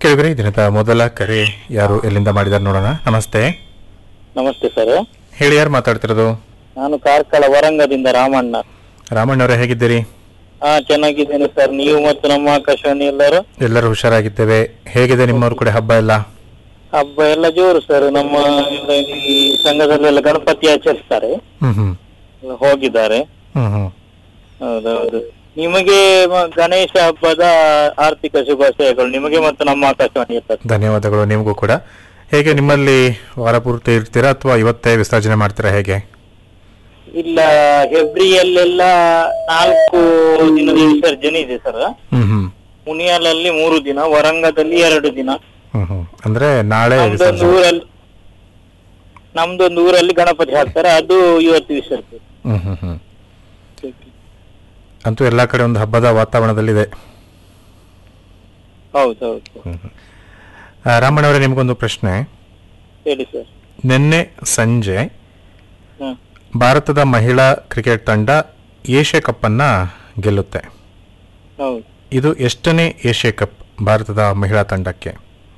ಕೇಳಿದ್ರೆ ದಿನದ ಮೊದಲ ಕರೆ ಯಾರು ಎಲ್ಲಿಂದ ಮಾಡಿದಾರೆ ನೋಡೋಣ ನಮಸ್ತೆ ನಮಸ್ತೆ ಸರ್ ಹೇಳಿ ಯಾರು ಮಾತಾಡ್ತಿರೋದು ನಾನು ಕಾರ್ಕಳ ವರಂಗದಿಂದ ರಾಮಣ್ಣ ರಾಮಣ್ಣವರೇ ಹೇಗಿದ್ದೀರಿ ಹಾ ಚೆನ್ನಾಗಿದ್ದೇನೆ ಸರ್ ನೀವು ಮತ್ತು ನಮ್ಮ ಆಕಾಶವಾಣಿ ಎಲ್ಲರೂ ಎಲ್ಲರೂ ಹುಷಾರಾಗಿದ್ದೇವೆ ಹೇಗಿದೆ ನಿಮ್ಮವ್ರ ಕಡೆ ಹಬ್ಬ ಎಲ್ಲ ಹಬ್ಬ ಎಲ್ಲ ಜೋರು ಸರ್ ನಮ್ಮ ಎಲ್ಲ ಈ ಸಂಘದಲ್ಲೆಲ್ಲ ಗಣಪತಿ ಆಚರಿಸ್ತಾರೆ ಹ್ಮ್ ಹ್ಮ್ ಎಲ್ಲ ಹೋಗಿದ್ದಾರೆ ಹ್ಮ್ ಹ್ಮ್ ಹೌದೌದು ನಿಮಗೆ ಮ- ಗಣೇಶ ಹಬ್ಬದ ಆರ್ಥಿಕ ಶುಭಾಶಯಗಳು ನಿಮಗೆ ಮತ್ತು ನಮ್ಮ ಆಕಾಶವಾಣಿ ಸರ್ ಧನ್ಯವಾದಗಳು ನಿಮಗೂ ಕೂಡ ಹೇಗೆ ನಿಮ್ಮಲ್ಲಿ ವಾರ ಪೂರ್ತಿ ಇರ್ತೀರಾ ಅಥವಾ ಇವತ್ತೇ ವಿಸರ್ಜನೆ ಮಾಡ್ತೀರಾ ಹೇಗೆ ಇಲ್ಲ ಹೆಬ್ರಿಯಲ್ಲೆಲ್ಲ ನಾಲ್ಕು ದಿನದ ವಿಸರ್ಜನೆ ಇದೆ ಸರ್ ಹ್ಮ್ ಹ್ಮ್ ಮುನಿಯಲಲ್ಲಿ ಮೂರು ದಿನ ವರಂಗದಲ್ಲಿ ಎರಡು ದಿನ ಹ್ಮ್ ಹ್ಮ್ ಅಂದ್ರೆ ನಾಳೆ ನಮ್ದೊಂದು ವಿಸರ್ಜನೆ ಊರಲ್ಲಿ ನಮ್ದೊಂದು ಊರಲ್ಲಿ ಗಣಪತಿ ಹಾಕ್ತಾರೆ ಅದು ಇವತ್ತು ವಿಸರ್ಜನೆ ಹ್ಮ್ ಹ್ಮ್ ಹ್ಮ್ ಅಂತೂ ಎಲ್ಲಾ ಕಡೆ ಒಂದು ಹಬ್ಬದ ವಾತಾವರಣದಲ್ಲಿದೆ ಹೌದೌದು ಆ, ರಾಮಣ್ಣವರೇ ನಿಮಗೊಂದು ಪ್ರಶ್ನೆ ಹೇಳಿ ಸರ್ ನಿನ್ನೆ ಸಂಜೆ ಹ್ಮ್ ಭಾರತದ ಮಹಿಳಾ ಕ್ರಿಕೆಟ್ ತಂಡ ಏಷ್ಯಾ ಕಪ್ ಅನ್ನ ಗೆಲ್ಲುತ್ತೆ ಹೌದು ಇದು ಎಷ್ಟನೇ ಏಷ್ಯಾ ಕಪ್ ಭಾರತದ ಮಹಿಳಾ ತಂಡಕ್ಕೆ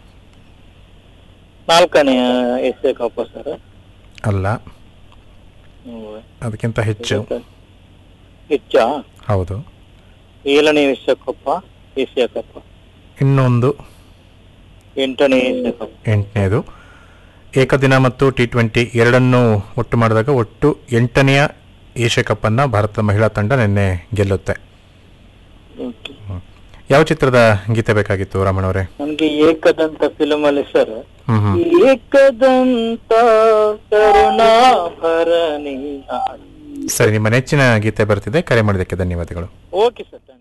ನಾಲ್ಕನೇ ಎಸ್ ಕಪ್ಪ ಸರ್ ಅಲ್ಲ ಅದಕ್ಕಿಂತ ಹೆಚ್ಚು ಹೆಚ್ಚಾ ಹೌದು ಏಳನೇ ವಿಶ್ವಕಪ್ಪ ಏಷ್ಯಾ ಕಪ್ಪ ಇನ್ನೊಂದು ಎಂಟನೇ ಏಷ್ಯಾ ಕಪ್ ಎಂಟನೇದು ಏಕದಿನ ಮತ್ತು ಟಿ ಟ್ವೆಂಟಿ ಎರಡನ್ನೂ ಒಟ್ಟು ಮಾಡಿದಾಗ ಒಟ್ಟು ಎಂಟನೆಯ ಏಷ್ಯಾ ಕಪ್ ಅನ್ನ ಭಾರತದ ಮಹಿಳಾ ತಂಡ ನಿನ್ನೆ ಗೆಲ್ಲುತ್ತೆ ಓಕೆ ಯಾವ ಚಿತ್ರದ ಗೀತೆ ಬೇಕಾಗಿತ್ತು ರಾಮಣ್ಣವರೇ ನನ್ಗೆ ಏಕದಂತ ಫಿಲಮ್ ಅಲ್ಲಿ ಸರ್ ಹ್ಮ್ ಹ್ಮ್ ಏಕದಂತ ಕರುಣಾಭರಣಿ ಸರಿ ನಿಮ್ಮ ನೆಚ್ಚಿನ ಗೀತೆ ಬರ್ತಿದೆ ಕರೆ ಮಾಡಿದ್ದಕ್ಕೆ ಧನ್ಯವಾದಗಳು ಓಕೆ ಸರ್